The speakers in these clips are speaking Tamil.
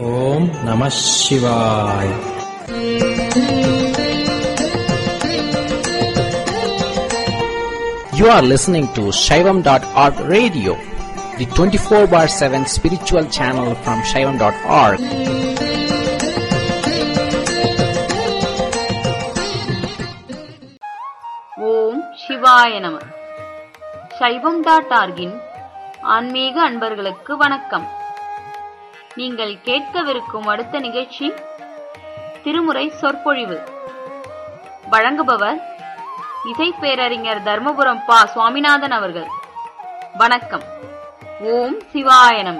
ஓம் நம சிவாய் You are listening to Shaivam.org radio, the 24 bar 7 spiritual channel from Shaivam.org. ஓம் சிவாய நம சைவம் டாட் ஆர்கின் ஆன்மீக அன்பர்களுக்கு வணக்கம் நீங்கள் கேட்கவிருக்கும் அடுத்த நிகழ்ச்சி திருமுறை சொற்பொழிவு வழங்குபவர் இசை பேரறிஞர் தர்மபுரம் பா சுவாமிநாதன் அவர்கள் வணக்கம் ஓம் சிவாய நம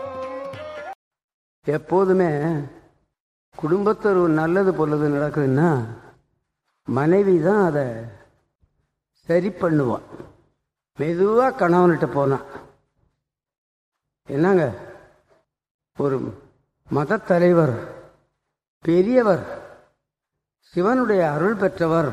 எப்போதுமே குடும்பத்தில் ஒரு நல்லது பொல்லது நடக்குதுன்னா மனைவி தான் அதை சரி பண்ணுவான் மெதுவாக கணவன்கிட்ட போனான் என்னங்க ஒரு மதத் தலைவர் பெரியவர் சிவனுடைய அருள் பெற்றவர்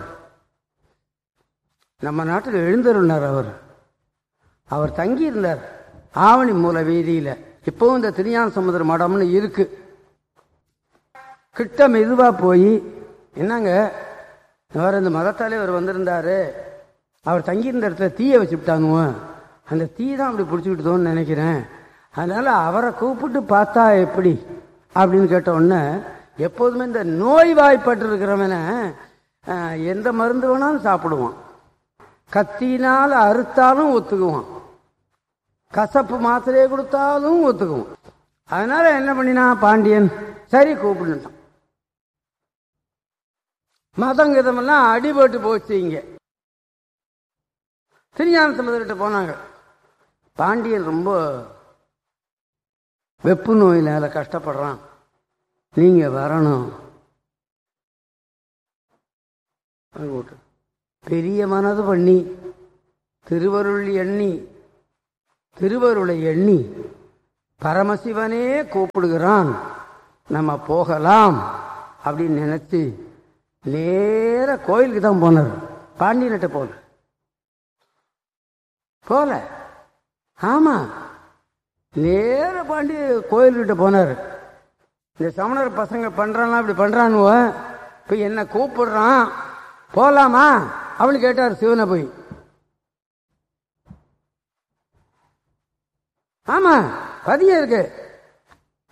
நம்ம நாட்டில் எழுந்தருளினார் அவர் அவர் தங்கியிருந்தார் ஆவணி மூல வீதியில் இப்போவும் இந்த திருஞான சமுதிர மடம்னு இருக்கு கிட்ட மெதுவா போய் என்னங்க வேற இந்த மதத்தலைவர் வந்திருந்தாரு அவர் தங்கியிருந்த இடத்துல தீயை வச்சுவிட்டாங்க அந்த தீ தான் அப்படி பிடிச்சிக்கிட்டதோன்னு நினைக்கிறேன் அதனால அவரை கூப்பிட்டு பார்த்தா எப்படி அப்படின்னு கேட்ட உடனே எப்போதுமே இந்த நோய் வாய்ப்பட்டு இருக்கிறவன எந்த மருந்து வேணாலும் சாப்பிடுவான் கத்தினால் அறுத்தாலும் ஒத்துக்குவான் கசப்பு மாத்திரையை கொடுத்தாலும் ஒத்துக்குவோம் அதனால என்ன பண்ணினா பாண்டியன் சரி கூப்பிடுட்டான் மதம் கிதமெல்லாம் அடிபட்டு போச்சு இங்க திருஞான சமுதிரட்ட போனாங்க பாண்டியன் ரொம்ப வெப்பு நோயினால கஷ்டப்படுறான் நீங்க வரணும் பெரிய மனது பண்ணி திருவருள் எண்ணி திருவருளை எண்ணி பரமசிவனே கூப்பிடுகிறான் நம்ம போகலாம் அப்படின்னு நினைச்சு நேர கோயிலுக்கு தான் போனார் பாண்டியன்கிட்ட போல போல ஆமா நேர பாண்டி கோயில்கிட்ட போனார் இந்த சமணர் பசங்க பண்றான் இப்படி பண்றானுவ இப்ப என்ன கூப்பிடுறான் போலாமா அப்படின்னு கேட்டார் சிவனை போய் ஆமா பதியம் இருக்கு